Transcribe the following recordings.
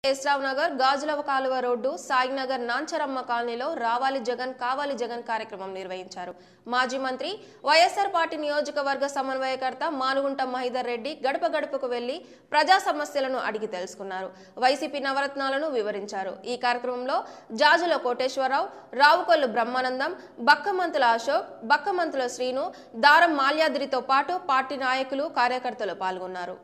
ఎస్రావ్ నగర్ గాజులవ కాలువ రోడ్డు సాయినగర్ నాంచరమ్మ కాలనీలో రావాలి జగన్ కావాలి జగన్ కార్యక్రమం నిర్వహించారు మాజీ మంత్రి వైఎస్ఆర్ పార్టీ నియోజకవర్గ సమన్వయకర్త మానుగుంట మహిదర్ రెడ్డి గడప గడపకు వెళ్లి ప్రజా సమస్యలను అడిగి తెలుసుకున్నారు వైసీపీ నవరత్నాలను వివరించారు ఈ కార్యక్రమంలో జాజుల కోటేశ్వరరావు రావుకొల్లు బ్రహ్మానందం బక్కమంతుల అశోక్ బక్కమంతుల శ్రీను దారం మాల్యాద్రితో పాటు పార్టీ నాయకులు కార్యకర్తలు పాల్గొన్నారు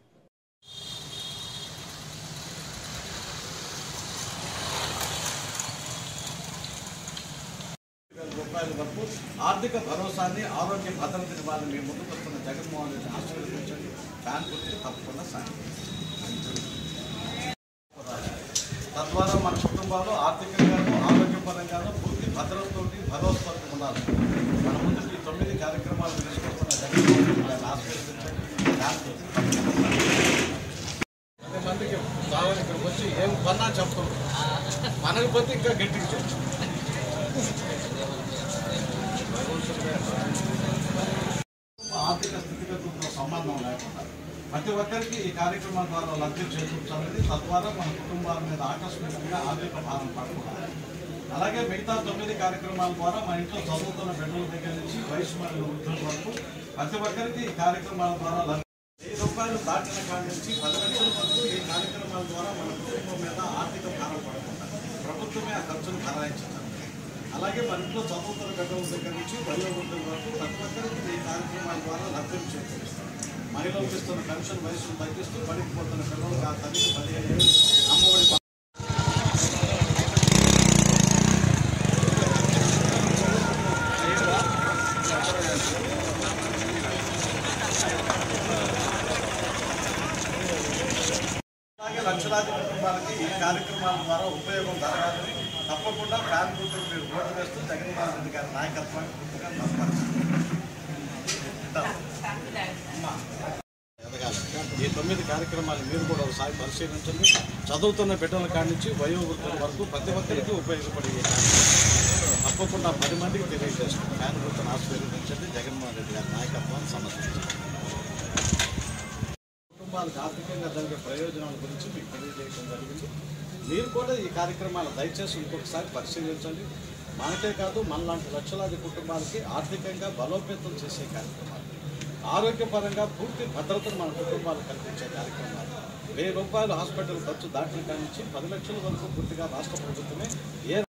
వేల రూపాయల వరకు ఆర్థిక భరోసాన్ని ఆరోగ్య భద్రతని ఇవ్వాలని మేము ముందుకు వస్తున్న జగన్మోహన్ రెడ్డి ఆశీర్వదించండి ఫ్యాన్ గుర్తు తప్పకుండా సాయం తద్వారా మన కుటుంబాలు ఆర్థికంగాను ఆరోగ్యపరంగాను పూర్తి భద్రతతోటి భరోసాతో ఉండాలి మన ముందుకు ఈ తొమ్మిది కార్యక్రమాలు తీసుకొస్తున్న జగన్మోహన్ రెడ్డి గారిని ఆశీర్వదించండి ఫ్యాన్ గుర్తు తప్పకుండా సాయం పది మందికి కావాలి ఇక్కడికి వచ్చి ఏం పన్నా చెప్తాం మనకు పోతే ఇంకా గట్టిగా చెప్తాం ఆర్థిక స్థితిగతులతో సంబంధం లేకుండా ప్రతి ఒక్కరికి ఈ కార్యక్రమం ద్వారా లబ్ధి చేకూర్చాలని తద్వారా మన కుటుంబాల మీద ఆకస్మికంగా ఆర్థిక భారం పడకూడదు అలాగే మిగతా తొమ్మిది కార్యక్రమాల ద్వారా మన ఇంట్లో చదువుతున్న బిడ్డల దగ్గర నుంచి వయసు మరియు వృద్ధుల వరకు ప్రతి ఒక్కరికి ఈ కార్యక్రమాల ద్వారా లబ్ధి వెయ్యి రూపాయలు దాటిన కాడి నుంచి పది లక్షల వరకు ఈ కార్యక్రమాల ద్వారా మన కుటుంబం మీద ఆర్థిక భారం పడకుండా ప్రభుత్వమే ఆ ఖర్చును భరాయించాలి అలాగే మన ఇంట్లో చదువుతున్న బిడ్డల దగ్గర నుంచి వయోవృద్ధుల వరకు ప్రతి ఒక్కరికి ఈ కార్యక్రమాల ద్వారా లభ్యం చేకూరుస్తాం మహిళలకు ఇస్తున్న పెన్షన్ వయసును తగ్గిస్తూ పడిపోతున్న పిల్లలకు ఆ తల్లికి పదిహేను ఏళ్ళు అమ్మఒడి ప- అలాగే లక్షలాది కుటుంబాలకి ఈ కార్యక్రమాల ద్వారా ఉపయోగం జరగాలని తప్పకుండా ఫ్యాన్ గుర్తుకు మీరు ఓటు వేస్తూ జగన్మోహన్ రెడ్డి గారి నాయకత్వాన్ని పూర్తిగా బలపరచాలి. అమ్మా. ఎదగాలి. ఈ తొమ్మిది కార్యక్రమాలు మీరు కూడా ఒకసారి పరిశీలించండి చదువుతున్న బిడ్డల కాడి నుంచి వయోవృద్ధుల వరకు ప్రతి ఒక్కరికి ఉపయోగపడే ఈ కార్యక్రమం తప్పకుండా పది మందికి తెలియజేస్తుంది ఫ్యాన్ గుర్తును ఆశీర్వదించండి జగన్మోహన్ రెడ్డి గారి నాయకత్వాన్ని సమర్థించండి కుటుంబాలకు ఆర్థికంగా జరిగే ప్రయోజనాల గురించి మీకు తెలియజేయడం జరిగింది మీరు కూడా ఈ కార్యక్రమాలు దయచేసి ఇంకొకసారి పరిశీలించండి మనకే కాదు మనలాంటి లక్షలాది కుటుంబాలకి ఆర్థికంగా బలోపేతం చేసే కార్యక్రమాలు ఆరోగ్యపరంగా పూర్తి భద్రతను మన కుటుంబాలు కల్పించే కార్యక్రమాలు వెయ్యి రూపాయలు హాస్పిటల్ ఖర్చు దాటిన కాడి నుంచి పది లక్షల వరకు పూర్తిగా రాష్ట్ర ప్రభుత్వమే ఏ